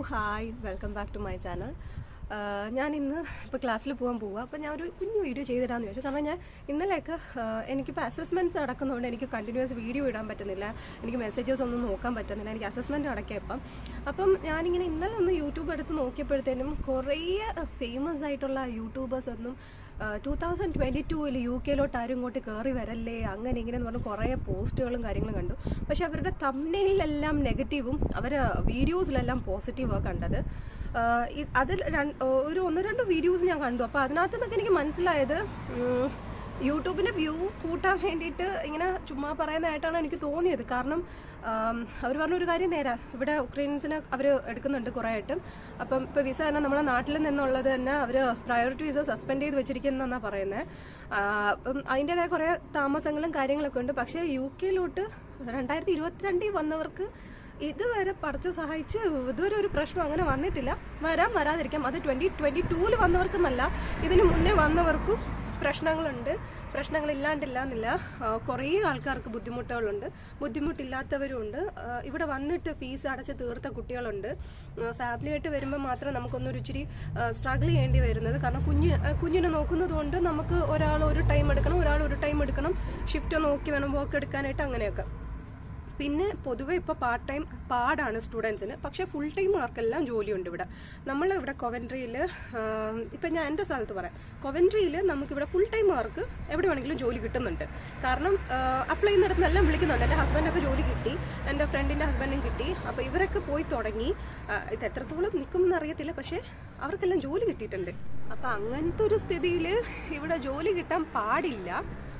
hi welcome back to my channel ഞാൻ ഇന്ന് ഇപ്പോൾ ക്ലാസ്സിൽ പോകാൻ പോവുക അപ്പോൾ ഞാൻ ഒരു കുഞ്ഞു വീഡിയോ ചെയ്തിടാന്ന് ചോദിച്ചു കാരണം ഞാൻ ഇന്നലെയൊക്കെ ആഹ്, എനിക്കിപ്പോൾ അസസ്മെൻറ്റ്സ് നടക്കുന്നതുകൊണ്ട് എനിക്ക് കണ്ടിന്യൂസ് വീഡിയോ ഇടാൻ പറ്റുന്നില്ല എനിക്ക് മെസ്സേജസ് ഒന്നും നോക്കാൻ പറ്റുന്നില്ല എനിക്ക് അസസ്മെൻറ്റ് നടക്കിയപ്പം അപ്പം ഞാനിങ്ങനെ ഇന്നലെ ഒന്ന് യൂട്യൂബ് എടുത്ത് നോക്കിയപ്പോഴത്തേനും കുറേ ഫേമസ് ആയിട്ടുള്ള യൂട്യൂബേഴ്സ് ഒന്നും ടൂ തൗസൻഡ് ട്വൻറ്റി ടൂവിൽ യു കെയിലോട്ട് ആരും ഇങ്ങോട്ട് കയറി വരല്ലേ അങ്ങനെ ഇങ്ങനെ എന്ന് പറഞ്ഞ് കുറേ പോസ്റ്റുകളും കാര്യങ്ങളും കണ്ടു പക്ഷെ അവരുടെ തമ്മിലെല്ലാം നെഗറ്റീവും അവർ വീഡിയോസിലെല്ലാം പോസിറ്റീവാണ് കണ്ടത് ആഹ് ഇ- അതിൽ രണ്ട് ഒരു ഒന്ന് രണ്ട് വീഡിയോസ് ഞാൻ കണ്ടു അപ്പോൾ അതിനകത്ത് നിന്നൊക്കെ എനിക്ക് മനസ്സിലായത് ഉം, യൂട്യൂബിന്റെ വ്യൂ കൂട്ടാൻ വേണ്ടിയിട്ട് ഇങ്ങനെ ചുമ്മാ പറയുന്നതായിട്ടാണ് എനിക്ക് തോന്നിയത് കാരണം അവർ പറഞ്ഞ ഒരു കാര്യം നേരെ ഇവിടെ ഉക്രൈൻസിനെ അവർ എടുക്കുന്നുണ്ട് കുറേ ആയിട്ട് അപ്പം ഇപ്പോൾ വിസ തന്നെ നമ്മളെ നാട്ടിൽ നിന്നുള്ളത് തന്നെ അവർ പ്രയോറിറ്റി വിസ സസ്പെൻഡ് ചെയ്ത് വെച്ചിരിക്കുന്നതെന്നാണ് പറയുന്നത് അപ്പം അതിൻ്റെതായ കുറേ താമസങ്ങളും കാര്യങ്ങളൊക്കെ ഉണ്ട് പക്ഷേ യു കെയിലോട്ട് രണ്ടായിരത്തി ഇരുപത്തിരണ്ടിൽ വന്നവർക്ക് ഇതുവരെ പഠിച്ച് സഹായിച്ച് ഇതുവരെ ഒരു പ്രശ്നം അങ്ങനെ വന്നിട്ടില്ല വരാം വരാതിരിക്കാം അത് ട്വന്റി ട്വന്റി ടൂവിൽ വന്നവർക്കെന്നല്ല ഇതിന് മുന്നേ വന്നവർക്കും പ്രശ്നങ്ങളുണ്ട് പ്രശ്നങ്ങളില്ലാണ്ടില്ല എന്നില്ല ആ, കുറേ ആൾക്കാർക്ക് ബുദ്ധിമുട്ടുകളുണ്ട് ബുദ്ധിമുട്ടില്ലാത്തവരുണ്ട് ആ, ഇവിടെ വന്നിട്ട് ഫീസ് അടച്ച് തീർത്ത കുട്ടികളുണ്ട് ഫാമിലി ആയിട്ട് വരുമ്പോൾ മാത്രം നമുക്കൊന്നൊരു ഇച്ചിരി സ്ട്രഗിൾ ചെയ്യേണ്ടി വരുന്നത് കാരണം കുഞ്ഞ് ആ, കുഞ്ഞിനെ നോക്കുന്നത് കൊണ്ട് നമുക്ക് ഒരാൾ ഒരു ടൈം എടുക്കണം ഒരാൾ ഒരു ടൈം എടുക്കണം ഷിഫ്റ്റ് നോക്കി വേണം വർക്ക് എടുക്കാനായിട്ട് അങ്ങനെയൊക്കെ പിന്നെ പൊതുവെ ഇപ്പോൾ പാർട്ട് ടൈം പാടാണ് സ്റ്റുഡൻസിന് പക്ഷേ ഫുൾ ടൈം ആർക്കെല്ലാം ജോലിയുണ്ട് ഇവിടെ നമ്മൾ ഇവിടെ കൊവൻട്രിയിൽ ഇപ്പം ഞാൻ എൻ്റെ സ്ഥലത്ത് പറയാം കൊവൻട്രിയിൽ നമുക്കിവിടെ ഫുൾ ടൈം ആർക്ക് എവിടെ വേണമെങ്കിലും ജോലി കിട്ടുന്നുണ്ട് കാരണം അപ്ലൈ ചെയ്യുന്നിടത്തുനിന്നെല്ലാം വിളിക്കുന്നുണ്ട് എൻ്റെ ഹസ്ബൻഡൊക്കെ ജോലി കിട്ടി എൻ്റെ ഫ്രണ്ടിൻ്റെ ഹസ്ബൻഡും കിട്ടി അപ്പോൾ ഇവരൊക്കെ പോയി തുടങ്ങി ആ, ഇത് എത്രത്തോളം നിൽക്കുമെന്ന് അറിയത്തില്ല പക്ഷേ അവർക്കെല്ലാം ജോലി കിട്ടിയിട്ടുണ്ട് അപ്പം അങ്ങനത്തെ ഒരു സ്ഥിതിയിൽ ഇവിടെ ജോലി കിട്ടാൻ പാടില്ല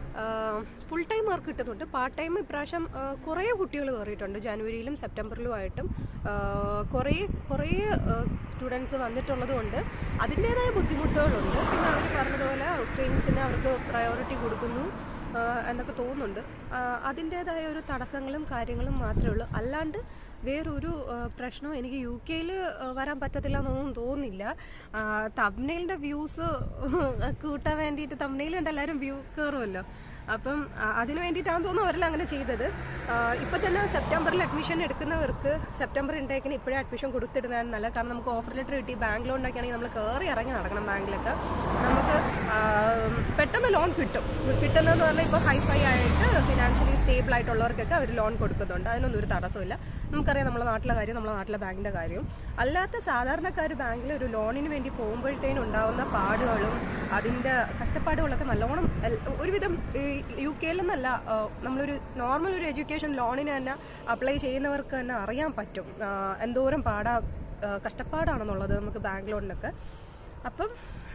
ഫുൾ ടൈം വർക്ക് കിട്ടുന്നുണ്ട് പാർട്ട് ടൈം ഇപ്രാവശ്യം ആ, കുറേ കുട്ടികൾ കയറിയിട്ടുണ്ട് ജനുവരിയിലും സെപ്റ്റംബറിലും ആയിട്ടും ആ, കുറേ കുറേ സ്റ്റുഡൻസ് വന്നിട്ടുള്ളത് കൊണ്ട് അതിൻ്റെതായ ബുദ്ധിമുട്ടുകളുണ്ട് പിന്നെ അവർ പറഞ്ഞതുപോലെ ഉക്രൈൻസിന് അവർക്ക് പ്രയോറിറ്റി കൊടുക്കുന്നു ആ, എന്നൊക്കെ തോന്നുന്നുണ്ട് ആ, അതിൻ്റെതായ ഒരു തടസ്സങ്ങളും കാര്യങ്ങളും മാത്രമേ ഉള്ളൂ അല്ലാണ്ട് വേറൊരു ആ, പ്രശ്നവും എനിക്ക് യു കെയിൽ വരാൻ പറ്റത്തില്ല എന്നൊന്നും തോന്നുന്നില്ല തബ്നെയിലിൻ്റെ വ്യൂസ് കൂട്ടാൻ വേണ്ടിയിട്ട് തബ്നെയിലുണ്ട് എല്ലാവരും വ്യൂ കയറുമല്ലോ അപ്പം ആ, അതിന് വേണ്ടിയിട്ടാണ് തോന്നുന്നു അവരെല്ലാം അങ്ങനെ ചെയ്തത് ആ, ഇപ്പൊ തന്നെ സെപ്റ്റംബറിൽ അഡ്മിഷൻ എടുക്കുന്നവർക്ക് സെപ്റ്റംബർ ഇൻടേക്കിന് ഇപ്പോഴേ അഡ്മിഷൻ കൊടുത്തിടുന്നതാണ് നല്ലത് കാരണം നമുക്ക് ഓഫർ ലെറ്റർ കിട്ടി ബാങ്ക് ലോൺ ഉണ്ടാക്കിയാണെങ്കിൽ നമ്മൾ കയറി ഇറങ്ങി നടക്കണം ബാങ്കിലൊക്കെ നമുക്ക് ആ, പെട്ടെന്ന് ലോൺ കിട്ടും കിട്ടുന്നതെന്ന് പറഞ്ഞാൽ ഇപ്പോൾ ഹൈഫൈ ആയിട്ട് ഫിനാൻഷ്യലി സ്റ്റേബിൾ ആയിട്ടുള്ളവർക്കൊക്കെ അവർ ലോൺ കൊടുക്കുന്നുണ്ട് അതിനൊന്നും ഒരു തടസ്സമില്ല നമുക്കറിയാം നമ്മുടെ നാട്ടിലെ കാര്യം നമ്മുടെ നാട്ടിലെ ബാങ്കിന്റെ കാര്യം അല്ലാത്ത സാധാരണക്കാർ ബാങ്കിൽ ഒരു ലോണിന് വേണ്ടി പോകുമ്പോഴത്തേനും ഉണ്ടാവുന്ന പാടുകളും അതിന്റെ കഷ്ടപ്പാടുകളൊക്കെ നല്ലോണം എൽ- ഒരുവിധം ഈ യു കെയിലെന്നല്ല ആ, നമ്മളൊരു നോർമൽ ഒരു എഡ്യൂക്കേഷൻ ലോണിന് തന്നെ അപ്ലൈ ചെയ്യുന്നവർക്ക് തന്നെ അറിയാൻ പറ്റും ആ, എന്തോരം പാടാ ആ, കഷ്ടപ്പാടാണെന്നുള്ളത് നമുക്ക് ബാങ്ക് ലോണിനൊക്കെ അപ്പം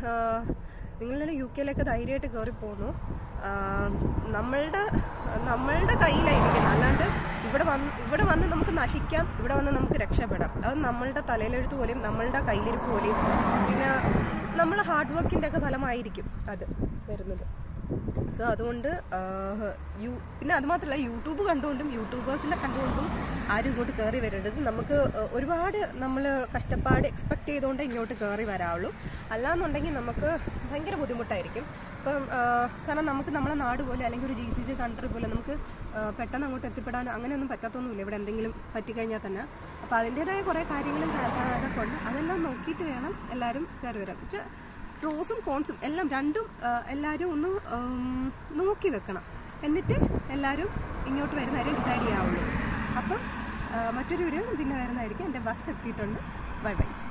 നിങ്ങളെല്ലാം യു കെയിലൊക്കെ ധൈര്യമായിട്ട് കയറി പോന്നു ആ, നമ്മളുടെ നമ്മളുടെ കയ്യിലായിരിക്കണം അല്ലാണ്ട് ഇവിടെ വന്ന് ഇവിടെ വന്ന് നമുക്ക് നശിക്കാം ഇവിടെ വന്ന് നമുക്ക് രക്ഷപ്പെടാം അത് നമ്മളുടെ തലയിലെഴുത്ത് പോലെയും നമ്മളുടെ കയ്യിലിരിപ്പ് പോലെയും പിന്നെ നമ്മൾ ഹാർഡ് വർക്കിൻ്റെ ഒക്കെ ഫലമായിരിക്കും അത് വരുന്നത് സോ അതുകൊണ്ട് ആഹ്, യു പിന്നെ അത് മാത്രമല്ല യൂട്യൂബ് കണ്ടുകൊണ്ടും യൂട്യൂബേഴ്സിനെ കണ്ടുകൊണ്ടും ആരും ഇങ്ങോട്ട് കയറി വരരുത് നമുക്ക് ആഹ്, ഒരുപാട് നമ്മൾ കഷ്ടപ്പാട് എക്സ്പെക്ട് ചെയ്തുകൊണ്ട് ഇങ്ങോട്ട് കയറി വരാവുള്ളൂ അല്ലാന്നുണ്ടെങ്കിൽ നമുക്ക് ഭയങ്കര ബുദ്ധിമുട്ടായിരിക്കും ഇപ്പം ആഹ്, കാരണം നമുക്ക് നമ്മളെ നാട് പോലെ അല്ലെങ്കിൽ ഒരു ജി സി സി കൺട്രി പോലെ നമുക്ക് ആഹ്, പെട്ടെന്ന് അങ്ങോട്ട് എത്തിപ്പെടാൻ അങ്ങനെയൊന്നും പറ്റത്തൊന്നുമില്ല ഇവിടെ എന്തെങ്കിലും പറ്റിക്കഴിഞ്ഞാൽ തന്നെ അപ്പോൾ അതിൻ്റെതായ കുറേ കാര്യങ്ങളും കാ- അതൊക്കെ ഉണ്ട് അതെല്ലാം നോക്കിയിട്ട് വേണം എല്ലാവരും കയറി വരാൻ പക്ഷേ പ്രോസും കോൺസും എല്ലാം രണ്ടും ആ, എല്ലാവരും ഒന്ന് ഉം, നോക്കി വെക്കണം എന്നിട്ട് എല്ലാവരും ഇങ്ങോട്ട് വരുന്ന കാര്യം ഡിസൈഡ് ചെയ്യാവുള്ളൂ അപ്പം ആ, മറ്റൊരു വീഡിയോ പിന്നെ വരുന്നതായിരിക്കും എൻ്റെ ബസ് എത്തിയിട്ടുണ്ട് ബൈ ബൈ